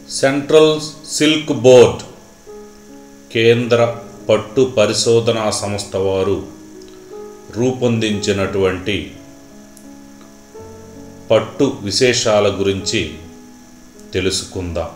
central silk board కేంద్ర పట్టు పరిశోధనా సంస్థ వారు రూపొందించినటువంటి పట్టు విశేషాల గురించి తెలుసుకుందాం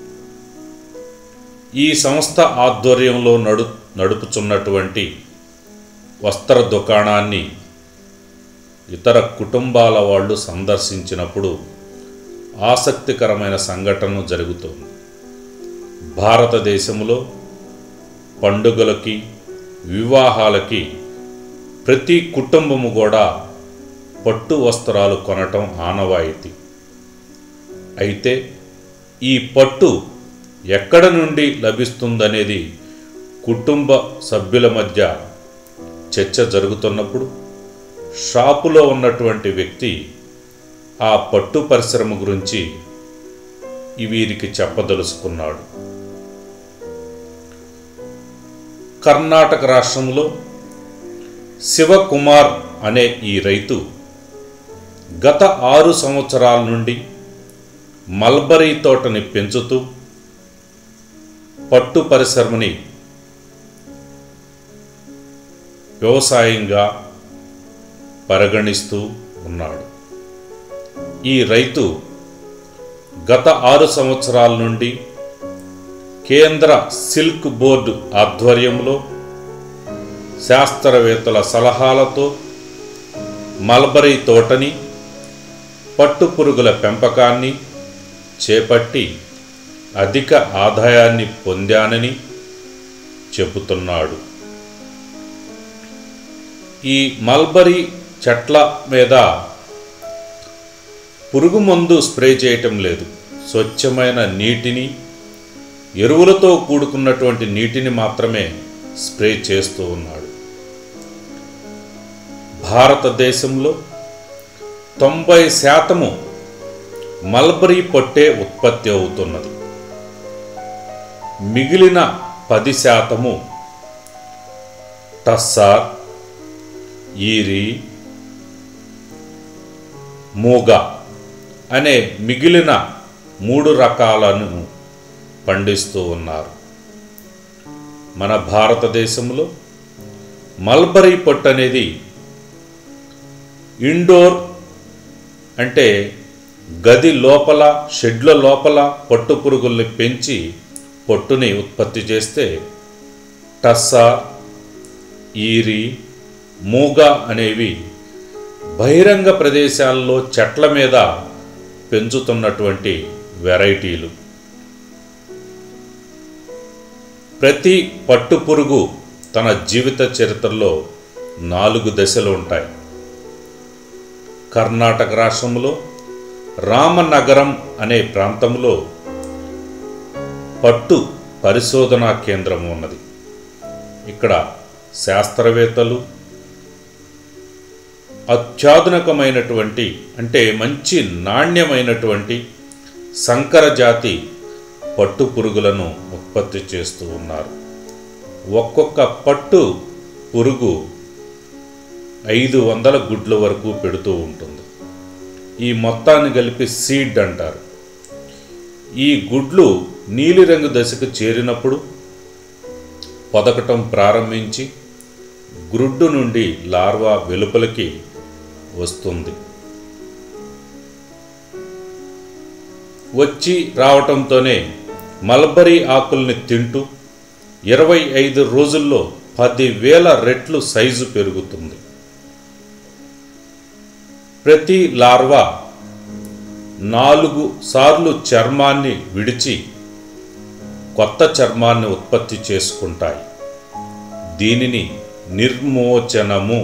ఈ సంస్థ ఆధ్వర్యంలో నడు నడుపుచున్నటువంటి వస్త్ర దుకాణాన్ని ఇతర కుటుంబాల వాళ్ళు సందర్శించినప్పుడు ఆసక్తికరమైన సంఘటన జరుగుతోంది భారతదేశంలో పండుగలకి వివాహాలకి ప్రతి కుటుంబము కూడా పట్టు వస్త్రాలు కొనటం ఆనవాయితీ అయితే ఈ పట్టు ఎక్కడ నుండి లభిస్తుందనేది కుటుంబ సభ్యుల మధ్య చర్చ జరుగుతున్నప్పుడు షాపులో ఉన్నటువంటి వ్యక్తి ఆ పట్టు పరిశ్రమ గురించి ఈ వీరికి చెప్పదలుచుకున్నాడు కర్ణాటక రాష్ట్రంలో శివకుమార్ అనే ఈ రైతు గత ఆరు సంవత్సరాల నుండి మల్బరీ తోటని పెంచుతూ పట్టు పరిశ్రమని వ్యవసాయంగా పరిగణిస్తూ ఉన్నాడు ఈ రైతు గత ఆరు సంవత్సరాల నుండి కేంద్ర సిల్క్ బోర్డు ఆధ్వర్యంలో శాస్త్రవేత్తల సలహాలతో మల్బరీ తోటని పట్టు పురుగుల పెంపకాన్ని చేపట్టి అధిక ఆదాయాన్ని పొందానని చెబుతున్నాడు ఈ మల్బరీ చెట్ల మీద పురుగు మందు స్ప్రే చేయటం లేదు స్వచ్ఛమైన నీటిని ఎరువులతో కూడుకున్నటువంటి నీటిని మాత్రమే స్ప్రే చేస్తూ ఉన్నాడు భారతదేశంలో తొంభై శాతము మల్బరీ పొట్టే ఉత్పత్తి అవుతున్నది మిగిలిన పది శాతము టస్సార్ ఈరి మూగ అనే మిగిలిన మూడు రకాలను పండిస్తూ ఉన్నారు మన భారతదేశంలో మల్బరీ పొట్టు అనేది ఇండోర్ అంటే గది లోపల షెడ్ల లోపల పట్టు పురుగుల్ని పెంచి పొట్టుని ఉత్పత్తి చేస్తే టస్సా ఈరి మూగ అనేవి బహిరంగ ప్రదేశాల్లో చెట్ల మీద పెంచుతున్నటువంటి వెరైటీలు ప్రతి పట్టు పురుగు తన జీవిత చరిత్రలో నాలుగు దశలు ఉంటాయి కర్ణాటక రాష్ట్రంలో రామనగరం అనే ప్రాంతంలో పట్టు పరిశోధనా కేంద్రం ఉన్నది ఇక్కడ శాస్త్రవేత్తలు అత్యాధునికమైనటువంటి అంటే మంచి నాణ్యమైనటువంటి సంకర జాతి పట్టు పురుగులను ఉత్పత్తి చేస్తూ ఉన్నారు ఒక్కొక్క పట్టు పురుగు ఐదు వందల గుడ్ల వరకు పెడుతూ ఉంటుంది ఈ మొత్తాన్ని కలిపి సీడ్ అంటారు ఈ గుడ్లు నీలిరంగు దశకు చేరినప్పుడు పొదకటం ప్రారంభించి గ్రుడ్డు నుండి లార్వా వెలుపలికి వస్తుంది వచ్చి రావటంతోనే మల్బరీ ఆకుల్ని తింటూ ఇరవై ఐదు రోజుల్లో పదివేల రెట్లు సైజు పెరుగుతుంది ప్రతి లార్వా నాలుగు సార్లు చర్మాన్ని విడిచి కొత్త చర్మాన్ని ఉత్పత్తి చేసుకుంటాయి దీనిని నిర్మోచనము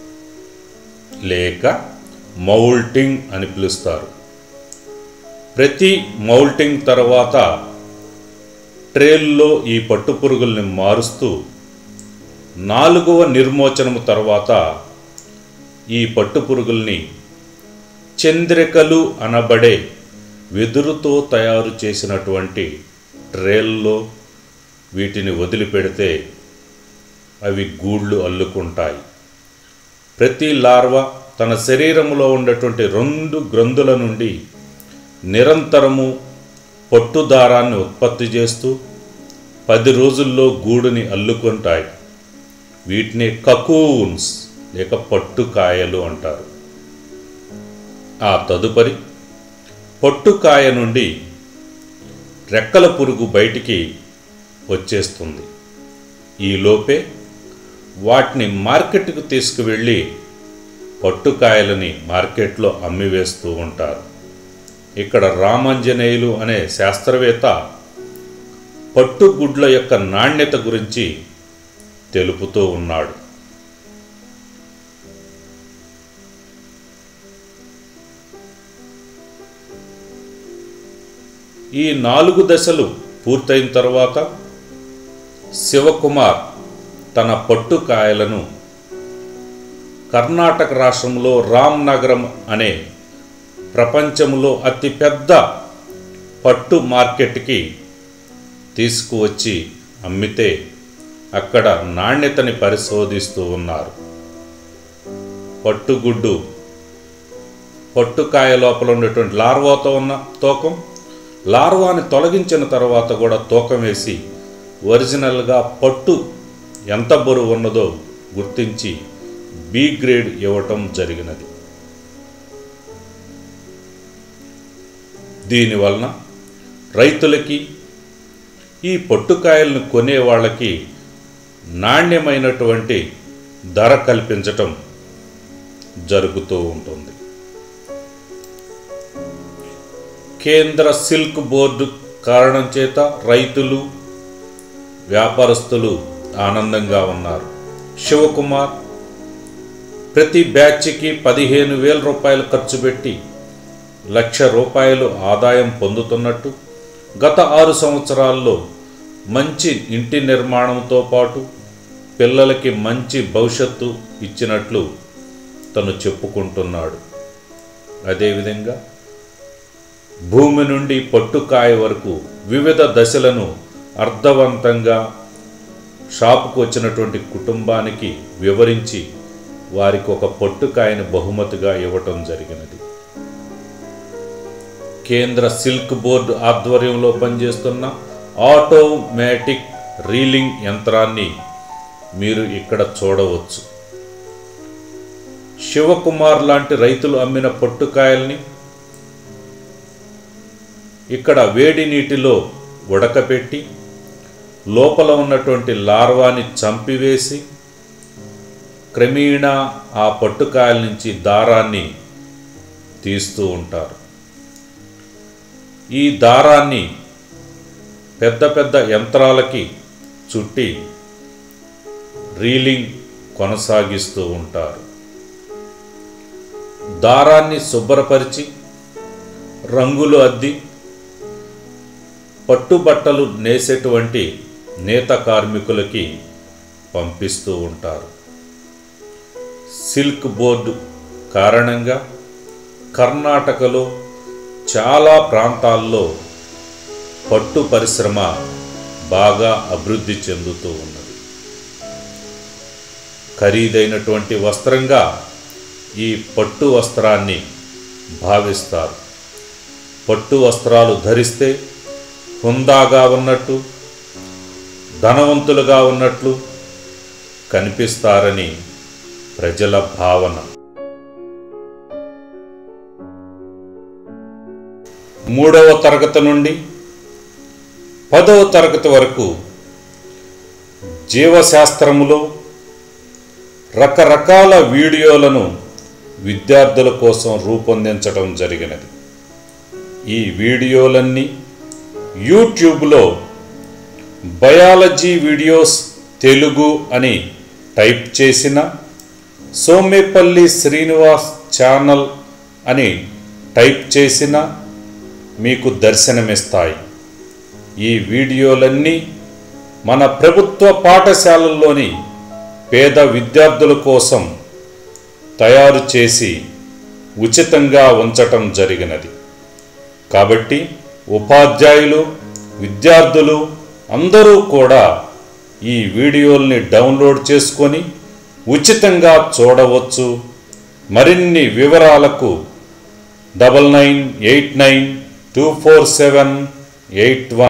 లేక మౌల్టింగ్ అని పిలుస్తారు ప్రతి మౌల్టింగ్ తర్వాత ట్రేల్లో ఈ పట్టుపురుగుల్ని మారుస్తూ నాలుగవ నిర్మోచనము తర్వాత ఈ పట్టుపురుగుల్ని చంద్రికలు అనబడే వెదురుతో తయారు చేసినటువంటి ట్రేల్లో వీటిని వదిలిపెడితే అవి గూళ్ళు అల్లుకుంటాయి ప్రతి లార్వా తన శరీరంలో ఉన్నటువంటి రెండు గ్రంథుల నుండి నిరంతరము పొట్టు దారాన్ని ఉత్పత్తి చేస్తూ పది రోజుల్లో గూడుని అల్లుకుంటాయి వీటిని కకూన్స్ లేక పట్టుకాయలు అంటారు ఆ తదుపరి పొట్టుకాయ నుండి రెక్కల పురుగు బయటికి వచ్చేస్తుంది ఈలోపే వాటిని మార్కెట్కు తీసుకువెళ్ళి పట్టుకాయలని మార్కెట్లో అమ్మివేస్తూ ఉంటారు ఇక్కడ రామంజనేయులు అనే శాస్త్రవేత్త పట్టుగుడ్ల యొక్క నాణ్యత గురించి తెలుపుతూ ఉన్నాడు ఈ నాలుగు దశలు పూర్తయిన తర్వాత శివకుమార్ తన పట్టుకాయలను కర్ణాటక రాష్ట్రంలో రామ్నగరం అనే ప్రపంచంలో అతిపెద్ద పట్టు మార్కెట్కి తీసుకువచ్చి అమ్మితే అక్కడ నాణ్యతని పరిశోధిస్తూ ఉన్నారు పట్టుగుడ్డు పట్టుకాయ లోపల ఉన్నటువంటి లార్వాతో ఉన్న తూకం లార్వాని తొలగించిన తర్వాత కూడా తూకం వేసి ఒరిజినల్గా పట్టు ఎంత బరువు ఉన్నదో గుర్తించి బి గ్రేడ్ ఇవ్వటం జరిగినది దీనివలన రైతులకి ఈ పొట్టుకాయలను కొనే వాళ్ళకి నాణ్యమైనటువంటి ధర కల్పించటం జరుగుతూ ఉంటుంది కేంద్ర సిల్క్ బోర్డు కారణం చేత రైతులు వ్యాపారస్తులు ఆనందంగా ఉన్నారు శివకుమార్ ప్రతి బ్యాచ్కి పదిహేను వేల రూపాయలు ఖర్చు పెట్టి లక్ష రూపాయలు ఆదాయం పొందుతున్నట్టు గత ఆరు సంవత్సరాల్లో మంచి ఇంటి నిర్మాణంతో పాటు పిల్లలకి మంచి భవిష్యత్తు ఇచ్చినట్లు తను చెప్పుకుంటున్నాడు అదేవిధంగా భూమి నుండి పట్టుకాయ వరకు వివిధ దశలను అర్థవంతంగా షాపుకు వచ్చినటువంటి కుటుంబానికి వివరించి వారికి ఒక పొట్టుకాయని బహుమతిగా ఇవ్వటం జరిగినది కేంద్ర సిల్క్ బోర్డు ఆధ్వర్యంలో పనిచేస్తున్న ఆటోమేటిక్ రీలింగ్ యంత్రాన్ని మీరు ఇక్కడ చూడవచ్చు శివకుమార్ లాంటి రైతులు అమ్మిన పొట్టుకాయల్ని ఇక్కడ వేడి నీటిలో ఉడకపెట్టి లోపల ఉన్నటువంటి లార్వాని చంపివేసి క్రమేణా ఆ పట్టుకాయల నుంచి దారాన్ని తీస్తూ ఉంటారు ఈ దారాన్ని పెద్ద పెద్ద యంత్రాలకి చుట్టి రీలింగ్ కొనసాగిస్తూ ఉంటారు దారాన్ని శుభ్రపరిచి రంగులు అద్ది పట్టుబట్టలు నేసేటువంటి నేత కార్మికులకి పంపిస్తూ ఉంటారు సిల్క్ బోర్డు కారణంగా కర్ణాటకలో చాలా ప్రాంతాల్లో పట్టు పరిశ్రమ బాగా అభివృద్ధి చెందుతూ ఉన్నది ఖరీదైనటువంటి వస్త్రంగా ఈ పట్టు వస్త్రాన్ని భావిస్తారు పట్టు వస్త్రాలు ధరిస్తే హుందాగా ఉన్నట్టు ధనవంతులుగా ఉన్నట్లు కనిపిస్తారని ప్రజల భావన మూడవ తరగతి నుండి పదవ తరగతి వరకు జీవశాస్త్రములో రకరకాల వీడియోలను విద్యార్థుల కోసం రూపొందించడం జరిగినది ఈ వీడియోలన్నీ యూట్యూబ్లో బయాలజీ వీడియోస్ తెలుగు అని టైప్ చేసిన సోమేపల్లి శ్రీనివాస్ ఛానల్ అని టైప్ చేసిన మీకు దర్శనమిస్తాయి ఈ వీడియోలన్నీ మన ప్రభుత్వ పాఠశాలల్లోని పేద విద్యార్థుల కోసం తయారు చేసి ఉచితంగా ఉంచటం జరిగినది కాబట్టి ఉపాధ్యాయులు విద్యార్థులు అందరూ కూడా ఈ వీడియోల్ని డౌన్లోడ్ చేసుకొని ఉచితంగా చూడవచ్చు మరిన్ని వివరాలకు double nine eight nine two four seven eight one